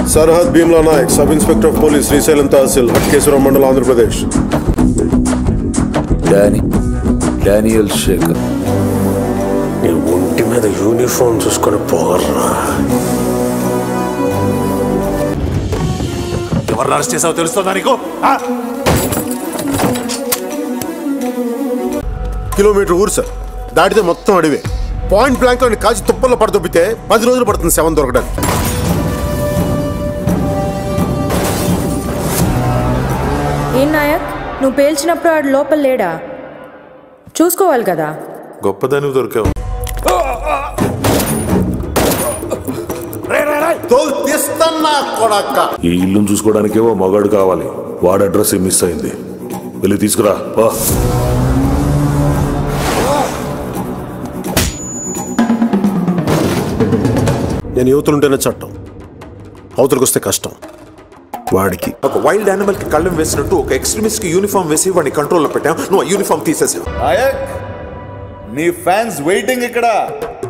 సర్హద్ Bheemla Nayak sub inspector of police Srisailam tahsil Hatkeshwaram mandal Andhra Pradesh Danny Daniel Shekhar నీ ఒంటి మీద యూనిఫామ్ చూసుకొని పోగర్రా ఎవరు అరెస్ట్ చేసావో తెలుస్తుందా నీకు ఆ? కిలోమీటర్ ఊరు సార్ దాటితే మొత్తం అడివే పాయింట్ బ్లాంక్ లో కాల్చి తుప్పల్లో పడదొబ్బితే పది రోజులు పడుతుంది శవం దొరకడానికి ఏం నాయక్ నువ్వు పేల్చినప్పుడు ఆడు లోపల లేడా చూసుకోవాలి కదా గొప్పదానికి దొరికావు తోలు తీస్తన్నా కొడక్క ఈ ఇల్లును చూసుకోవడానికేవో మగాడు కావాలి వాడి అడ్రస్ మిస్ అయింది వెళ్ళి తీసుకురా వా నేను యువతులుంటేనే చట్టం అవతలకు వస్తే కష్టం వాడికి ఒక వైల్డ్ యానిమల్ కి కళ్ళం వేసినట్టు ఒక ఎక్స్ట్రీమిస్ట్ కి యూనిఫామ్ వేసి వాడిని కంట్రోల్లో పెట్టాం నువ్వు ఆ యూనిఫామ్ తీసేసావు నాయక్ నీ ఫ్యాన్స్ వెయిటింగ్ ఇక్కడ